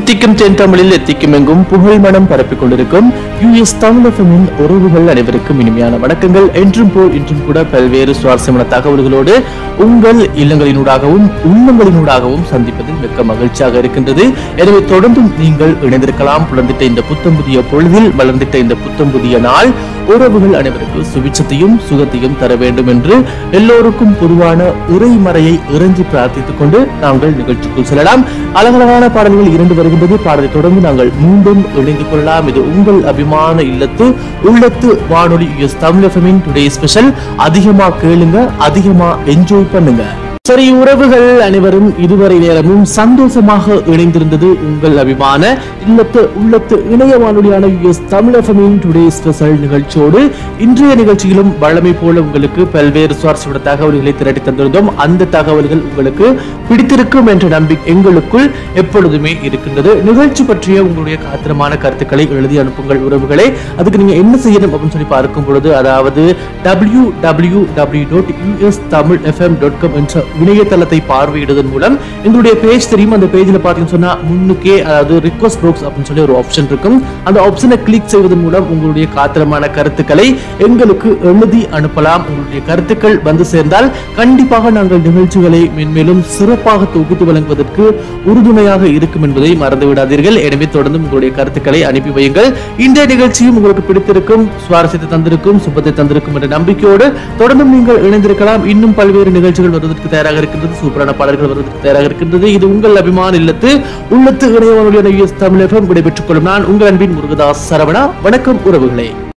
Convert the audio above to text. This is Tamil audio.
தித்திக்கும் தென் தமிழில் எத்திக்கும் எங்கும் புகழ் மனம் பரப்பிக் கொண்டிருக்கும் யுஎஸ் தமிழகமின் உறவுகள் அனைவருக்கும் இனிமையான வணக்கங்கள் என்றும் போல் இன்றும் கூட பல்வேறு சுவாரஸ்யமான தகவல்களோடு உங்கள் இல்லங்களினூடாகவும் உள்ளங்களினூடாகவும் சந்திப்பதில் மிக்க மகிழ்ச்சியாக இருக்கின்றது எனவே தொடர்ந்தும் நீங்கள் இணைந்திருக்கலாம் புலர்ந்திட்ட இந்த புத்தம் புதிய பொழுதில் வளர்ந்திட்ட இந்த புத்தம் புதிய நாள் உறவுகள் அனைவருக்கு சுபிச்சத்தையும் சுகத்தையும் தர வேண்டும் என்று எல்லோருக்கும் பொதுவான இறைமறையை இறைஞ்சி பிரார்த்தித்துக் கொண்டு நாங்கள் நிகழ்ச்சிக்குள் செல்லலாம் அழகழகான பாடல்கள் இரண்டு வருகின்றது பாடலை தொடர்ந்து நாங்கள் மீண்டும் இணைந்து கொள்ளலாம் இது உங்கள் அபிமான இல்லத்து உள்ளத்து வானொலி யுஎஸ் தமிழ் எஃப்எம்மின் டுடே ஸ்பெஷல் அதிகமா கேளுங்க அதிகமா என்ஜாய் பண்ணுங்க சரி உறவுகள் அனைவரும் இதுவரை நேரமும் சந்தோஷமாக இணைந்திருந்தது உங்கள் அபிமான இல்லத்து உள்ளத்து இணைய வானொலியான யுஎஸ் தமிழ் எஃப்எம்மின் டுடே ஸ்பெஷல் நிகழ்ச்சியோடு இன்றைய நிகழ்ச்சியிலும் வழமை போல உங்களுக்கு பல்வேறு சுவாரஸ்யமான தகவல்களை திரட்டி தந்திருந்தோம் அந்த தகவல்கள் உங்களுக்கு பிடித்திருக்கும் என்ற நம்பிக்கை எங்களுக்குள் எப்பொழுதுமே இருக்கின்றது நிகழ்ச்சி பற்றிய உங்களுடைய காத்திரமான கருத்துக்களை எழுதி அனுப்புங்கள் உறவுகளே அதுக்கு நீங்க என்ன செய்யணும் அப்படின்னு சொல்லி பார்க்கும் பொழுது அதாவது W W W dot U S Tamil FM dot com என்ற இணையதளத்தை பார்வையிடுவதன் மூலம் எங்களுடைய பேஜ் தெரியும் அந்த பேஜ்ல பாத்தீங்கன்னு சொன்னா முன்னுக்கே அதாவது ரிக்வஸ்ட் பாக்ஸ் அப்படின்னு சொல்லி ஒரு ஆப்ஷன் இருக்கும் அந்த ஆப்ஷனை கிளிக் செய்வதன் மூலம் உங்களுடைய காத்திரமான கருத்துக்களை எங்களுக்கு எழுதி அனுப்பலாம் உங்களுடைய கருத்துக்கள் வந்து சேர்ந்தால் கண்டிப்பாக நாங்கள் நிகழ்ச்சிகளை மென்மேலும் சிறப்பாக தொகுத்து வழங்குவதற்கு உறுதுணையாக இருக்கும் என்பதை மறந்து விடாதீர்கள் எனவே தொடர்ந்து உங்களுடைய கருத்துக்களை அனுப்பி வையுங்கள் இந்த நிகழ்ச்சியும் உங்களுக்கு பிடித்திருக்கும் சுவாரஸ்யத்தை தந்திருக்கும் சுபத்தை தந்திருக்கும் என்ற நம்பிக்கையோடு தொடர்ந்தும் நீங்கள் இணைந்திருக்கலாம் இன்னும் பல்வேறு நிகழ்ச்சிகள் வருவதற்கு தயாராக இருக்கின்றது சூப்பரான பாடல்கள் வருவதற்கு தயாராக இருக்கின்றது இது உங்கள் அபிமான இல்லத்து உள்ளத்து இணையவனுடைய தமிழகம் விடைபெற்றுக் கொள்ளும் நான் உங்கள் அன்பின் முருகதாஸ் சரவணா வணக்கம் உறவுகளே